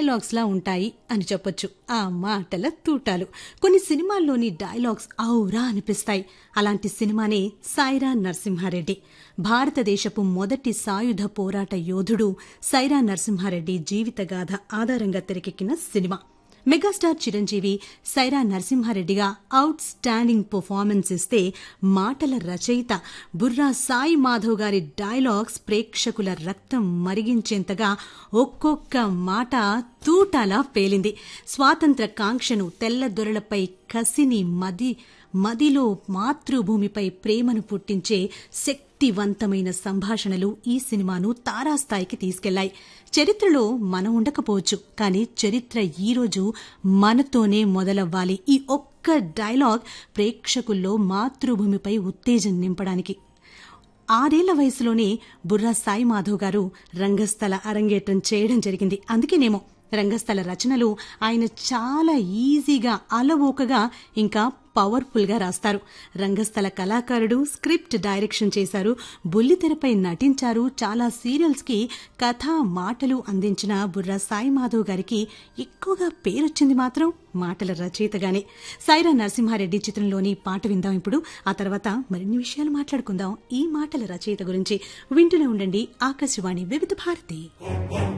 dialogues లా ఉంటాయి అని చెప్పొచ్చు ఆ మాటల తూటాలు కొన్ని సినిమాల్లోని డైలాగ్స్ ఔరా అనిపిస్తాయి అలాంటి సినిమానే సైరా నరసింహారెడ్డి భారతదేశపు మొదటి సాయుధ పోరాట యోధుడు సైరా నరసింహారెడ్డి జీవితగాథ ఆధారంగా తెరకెక్కిన సినిమా మెగాస్టార్ చిరంజీవి సైరా నరసింహారెడ్డిగా అవుట్ స్టాండింగ్ పర్ఫార్మెన్స్ ఇస్తే మాటల రచయిత బుర్రా సాయి మాధవ్ గారి డైలాగ్స్ ప్రేక్షకుల రక్తం మరిగించేంతగా ఒక్కొక్క మాట తూటాలా పేలింది స్వాతంత్ర కాంక్షను తెల్లదొరలపై కసిని మది మదిలో మాతృభూమిపై ప్రేమను పుట్టించే శక్తివంతమైన సంభాషణలు ఈ సినిమాను తారాస్థాయికి తీసుకెళ్లాయి చరిత్రలో మనం ఉండకపోవచ్చు కానీ చరిత్ర ఈరోజు మనతోనే మొదలవ్వాలి ఈ ఒక్క డైలాగ్ ప్రేక్షకుల్లో మాతృభూమిపై ఉత్తేజం నింపడానికి ఆరేళ్ల వయసులోనే బుర్రా సాయి మాధవ్ గారు రంగస్థల అరంగేట్రం చేయడం జరిగింది అందుకేనేమో రంగస్థల రచనలు ఆయన చాలా ఈజీగా అలవోకగా ఇంకా పవర్ఫుల్ గా రాస్తారు రంగస్థల కళాకారుడు స్క్రిప్ట్ డైరెక్షన్ చేశారు బుల్లితెరపై నటించారు చాలా సీరియల్స్ కి కథ మాటలు అందించిన బుర్రా సాయి మాధవ్ గారికి ఎక్కువగా పేరొచ్చింది మాత్రం మాటల రచయితగానే సైరా నరసింహారెడ్డి చిత్రంలోని పాట విందాం ఇప్పుడు ఆ తర్వాత మరిన్ని విషయాలు మాట్లాడుకుందాం ఈ మాటల రచయిత గురించి వింటూనే ఉండండి ఆకాశవాణి వివిధ భారతి